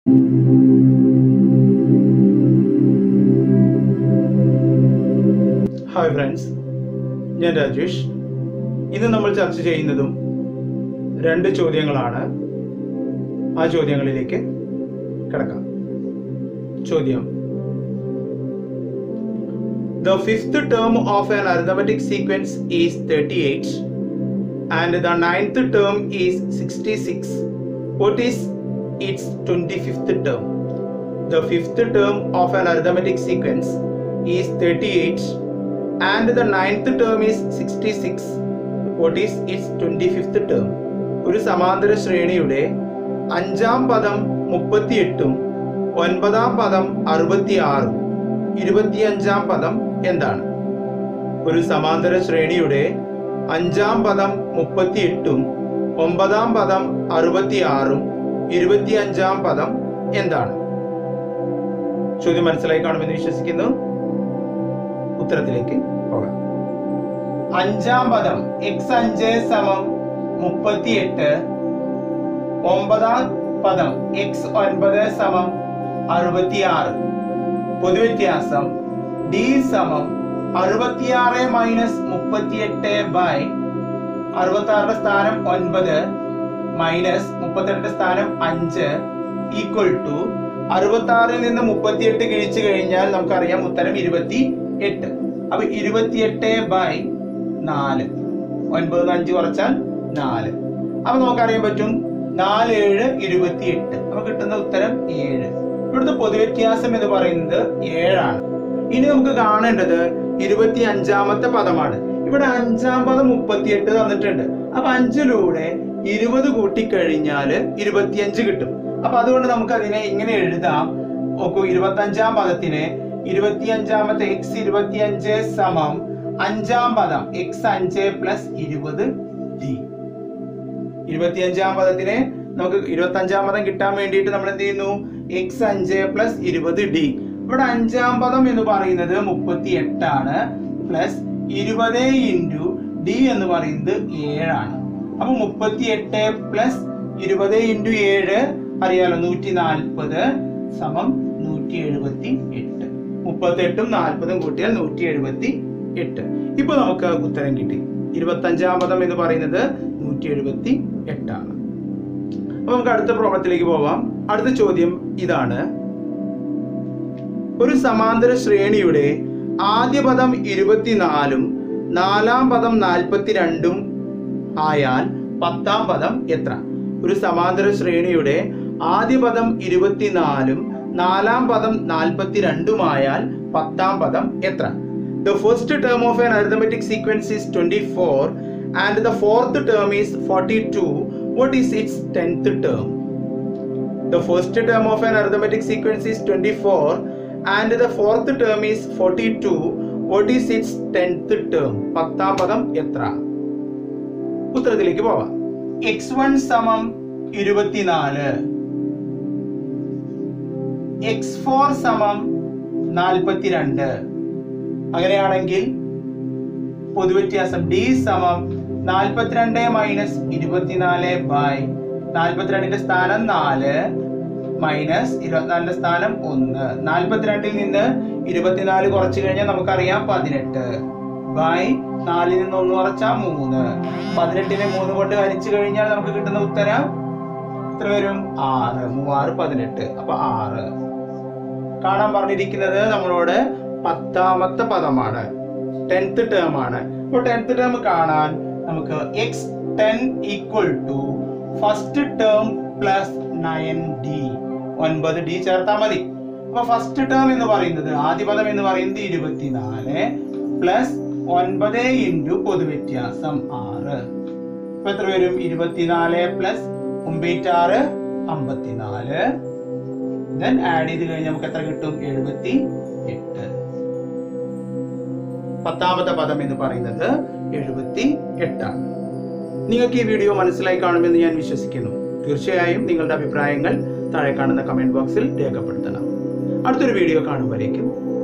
Hi friends ഞാൻ രാജേഷ് ഇന്ന് നമ്മൾ ചർച്ച ചെയ്യുന്നതും രണ്ട് ചോദ്യങ്ങളാണ് ആ ചോദ്യങ്ങളിലേക്ക് കിടക്കാം ചോദ്യം The fifth term of an arithmetic sequence is 38 and the ninth term is 66. What is its 25th term? The fifth term of an arithmetic sequence is 38 and the ninth term is 66. What is its 25th term? ഒരു സമാന്തര ശ്രേണിയുടെ അഞ്ചാം പദം മുപ്പത്തിയെട്ടും ഒൻപതാം പദം അറുപത്തിയാറും ഇരുപത്തിയഞ്ചാം പദം എന്താണ് ഒരു സമാന്തര ശ്രേണിയുടെ അഞ്ചാം പദം മുപ്പത്തിയെട്ടും ഒമ്പതാം പദം അറുപത്തിയാറും ഇരുപത്തിയഞ്ചാം പദം എന്താണ് ചോദ്യം മനസ്സിലായി കാണുമെന്ന് വിശ്വസിക്കുന്നു ഉത്തരത്തിലേക്ക് പോകാം അഞ്ചാം പദം എക്സ് അഞ്ച് സമം മുപ്പത്തിയെട്ട് ഒമ്പതാം പദം എക്സ് ഒൻപത് സമം അറുപത്തിയാറ് പൊതുവ്യത്യാസം ഡി സമം അറുപത്തിയാറ് മൈനസ് മുപ്പത്തിയെട്ട് ബൈ അറുപത്തി ആറിന്റെ സ്ഥാനം ഒൻപത് മൈനസ് മുപ്പത്തെട്ടിന്റെ സ്ഥാനം അഞ്ച് ഈക്വൽ ടു അറുപത്തി ആറിൽ നിന്ന് മുപ്പത്തിയെട്ട് കിഴിച്ചു കഴിഞ്ഞാൽ നമുക്കറിയാം ഉത്തരം ഇരുപത്തി എട്ട് അപ്പൊ ഇരുപത്തിയെട്ട് ബൈ നാല് ഒൻപത് അഞ്ച് കുറച്ചാൽ നാല് അപ്പൊ നമുക്കറിയാൻ പറ്റും നാല് ഏഴ് ഇരുപത്തി എട്ട് അപ്പൊ കിട്ടുന്ന ഉത്തരം ഏഴ് ഇവിടുത്തെ പൊതുവ്യത്യാസം എന്ന് പറയുന്നത് ഏഴാണ് ഇനി നമുക്ക് കാണേണ്ടത് ഇരുപത്തി അഞ്ചാമത്തെ പദമാണ് ഇവിടെ അഞ്ചാം പദം മുപ്പത്തിയെട്ട് തന്നിട്ടുണ്ട് അപ്പൊ അഞ്ചിലൂടെ ഇരുപത് കൂട്ടിക്കഴിഞ്ഞാല് ഇരുപത്തിയഞ്ച് കിട്ടും അപ്പൊ അതുകൊണ്ട് നമുക്ക് അതിനെ ഇങ്ങനെ എഴുതാം നോക്കൂ ഇരുപത്തി അഞ്ചാം പദത്തിന് ഇരുപത്തിയഞ്ചാമത്തെ എക്സ് ഇരുപത്തിയഞ്ച് സമം അഞ്ചാം പദം എക്സ് അഞ്ച് പ്ലസ് ഇരുപത് ഡി ഇരുപത്തിയഞ്ചാം പദത്തിന് നമുക്ക് ഇരുപത്തി അഞ്ചാം പദം കിട്ടാൻ വേണ്ടിയിട്ട് നമ്മൾ എന്ത് ചെയ്യുന്നു എക്സ് അഞ്ച് പ്ലസ് ഇരുപത് ഡി ഇവിടെ അഞ്ചാം പദം എന്ന് പറയുന്നത് മുപ്പത്തി എട്ടാണ് പ്ലസ് ഇരുപത് ഇൻറ്റു ഡി എന്ന് പറയുന്നത് ഏഴാണ് അപ്പൊ മുപ്പത്തി എട്ട് പ്ലസ് ഇരുപത് ഇൻറ്റു ഏഴ് അറിയാലോ നൂറ്റി നാൽപ്പത് സമം നൂറ്റി എഴുപത്തി എട്ട് മുപ്പത്തി എട്ടും നാൽപ്പതും കൂട്ടിയാൽ നൂറ്റി എഴുപത്തി എട്ട് ഇപ്പൊ നമുക്ക് ഉത്തരം കിട്ടി ഇരുപത്തി അഞ്ചാം പദം എന്ന് പറയുന്നത് നൂറ്റി എഴുപത്തി എട്ടാണ് അപ്പൊ നമുക്ക് അടുത്ത പ്രോബ്ലത്തിലേക്ക് പോവാം അടുത്ത ചോദ്യം ഇതാണ് ഒരു സമാന്തര ശ്രേണിയുടെ ആദ്യ പദം ഇരുപത്തിനാലും നാലാം പദം നാൽപ്പത്തിരണ്ടും ആയാൽ പത്താം പദം എത്ര ഒരു സമാന്തര ശ്രേണിയുടെ ആദ്യ പദം ഇരുപത്തിനാലും നാലാം പദം നാൽപ്പത്തിരണ്ടുമായാൽ പത്താം പദം എത്ര The first term of an arithmetic sequence is 24 and the fourth term is 42. What is its 10th term? The first term of an arithmetic sequence is 24 and the fourth term is 42. What is its 10th term? പത്താം പദം എത്ര ഉത്തരത്തിലേക്ക് പോവാം X one സമം ഇരുപത്തിനാല് X four സമം നാൽപ്പത്തിരണ്ട് അങ്ങനെയാണെങ്കിൽ പൊതുവ്യത്യാസം D സമം നാൽപ്പത്തിരണ്ട് മൈനസ് ഇരുപത്തിനാല് ബൈ നാൽപ്പത്തിരണ്ടിന്റെ സ്ഥാനം നാല് മൈനസ് ഇരുപത്തിനാലിന്റെ സ്ഥാനം ഒന്ന് നാൽപ്പത്തിരണ്ടിൽ നിന്ന് ഇരുപത്തിനാല് കുറച്ചു കഴിഞ്ഞാൽ നമുക്കറിയാം പതിനെട്ട് ബൈ നാലിൽ നിന്ന് ഒന്ന് കുറച്ചാൽ മൂന്ന് പതിനെട്ടിനെ മൂന്ന് കൊണ്ട് ഹരിച്ചു കഴിഞ്ഞാൽ നമുക്ക് കിട്ടുന്ന ഉത്തരം എത്ര വരും ആറ് മൂവാറ് പതിനെട്ട് അപ്പൊ ആറ് കാണാൻ പറഞ്ഞിരിക്കുന്നത് നമ്മളോട് പത്താമത്തെ പദമാണ് ടെൻത്ത് ടേം ആണ് അപ്പോൾ ടെൻത്ത് ടേം കാണാൻ നമുക്ക് x ten equal to first term plus nine d ഒൻപത് ഡി ചേർത്താൽ മതി അപ്പൊ ഫസ്റ്റ് ടേം എന്ന് പറയുന്നത് ആദ്യ പദം എന്ന് പറയുന്നത് ഇരുപത്തിനാല് പ്ലസ് ഒൻപത് ഇൻറ്റു പൊതുവ്യത്യാസം ആറ് അപ്പൊ എത്ര വരും ഇരുപത്തിനാല് പ്ലസ് ഒമ്പേറ്റാറ് അമ്പത്തിനാല് ദെൻ ആഡ് ചെയ്ത് കഴിഞ്ഞാൽ നമുക്ക് എത്ര കിട്ടും എഴുപത്തി എട്ട് പത്താമത്തെ പദം എന്ന് പറയുന്നത് എഴുപത്തി എട്ടാണ് നിങ്ങൾക്ക് ഈ വീഡിയോ മനസ്സിലായി കാണുമെന്ന് ഞാൻ വിശ്വസിക്കുന്നു തീർച്ചയായും നിങ്ങളുടെ അഭിപ്രായങ്ങൾ താഴെ കാണുന്ന കമന്റ് ബോക്സിൽ രേഖപ്പെടുത്തണം അടുത്തൊരു വീഡിയോ കാണുമ്പോഴേക്കും